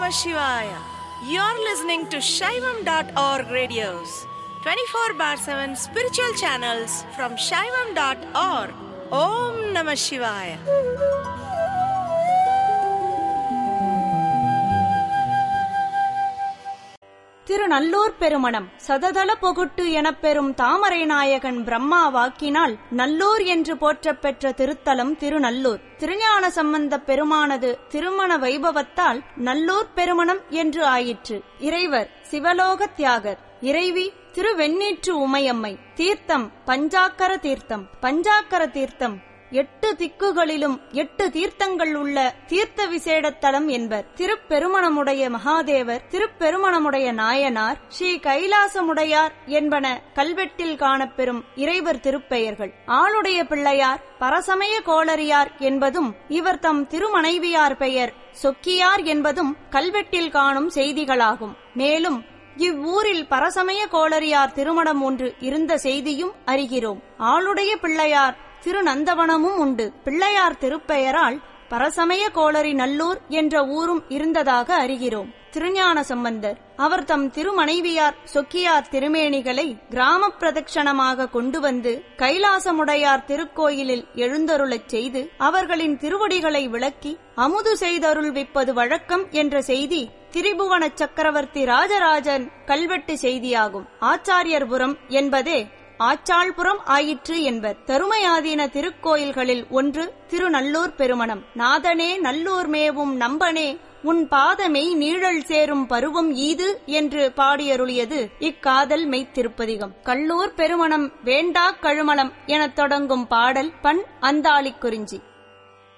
Shivaya. You're listening to Shaivam.org radios, 24 bar 7 spiritual channels from Shaivam.org. Om Namah Shivaya. Thirunallur Perumanam சததள பொகுட்டு எனப் பெறும் தாமரை நாயகன் பிரம்மா வாக்கினால் நல்லூர் என்று போற்றப் பெற்ற திருத்தலம் திருநல்லூர் திருஞான சம்பந்தப் பெருமானது திருமண வைபவத்தால் நல்லூர் பெருமணம் என்று ஆயிற்று இறைவர் சிவலோக தியாகர் இறைவி திருவெண்ணீற்று உமையம்மை தீர்த்தம் பஞ்சாக்கர தீர்த்தம் பஞ்சாக்கர தீர்த்தம் எட்டு திக்குகளிலும் எட்டு தீர்த்தங்கள் உள்ள தீர்த்த விசேடத்தலம் என்பர் திருப்பெருமணமுடைய மகாதேவர் திருப்பெருமணமுடைய நாயனார் ஸ்ரீ கைலாசமுடையார் என்பன கல்வெட்டில் காணப்பெறும் இறைவர் திருப்பெயர்கள் ஆளுடைய பிள்ளையார் பரசமய கோளரியார் என்பதும் இவர் தம் திருமனைவியார் பெயர் சொக்கியார் என்பதும் கல்வெட்டில் காணும் செய்திகளாகும் மேலும் இவ்வூரில் பரசமய கோளரியார் திருமணம் ஒன்று இருந்த செய்தியும் அறிகிறோம் ஆளுடைய பிள்ளையார் திருநந்தவனமும் உண்டு பிள்ளையார் திருப்பெயரால் பரசமய கோளரி நல்லூர் என்ற ஊரும் இருந்ததாக அறிகிறோம் திருஞான சம்பந்தர் அவர் தம் திருமனைவியார் சொக்கியார் திருமேனிகளை கிராம பிரதட்சணமாக கொண்டு வந்து கைலாசமுடையார் திருக்கோயிலில் எழுந்தருளச் செய்து அவர்களின் திருவடிகளை விளக்கி அமுது செய்தருள்விப்பது வழக்கம் என்ற செய்தி திரிபுவன சக்கரவர்த்தி ராஜராஜன் கல்வெட்டு செய்தியாகும் ஆச்சாரியர்புரம் என்பதே ஆச்சாள்புரம் ஆயிற்று என்பர் தருமையாதீன திருக்கோயில்களில் ஒன்று திருநல்லூர் பெருமணம் நாதனே நல்லூர் மேவும் நம்பனே உன் பாதமை நீழல் சேரும் பருவம் ஈது என்று பாடியருளியது இக்காதல் மெய்த்திருப்பதிகம் கல்லூர் பெருமணம் வேண்டா கழுமலம் எனத் தொடங்கும் பாடல் பண் அந்தாளிக் குறிஞ்சி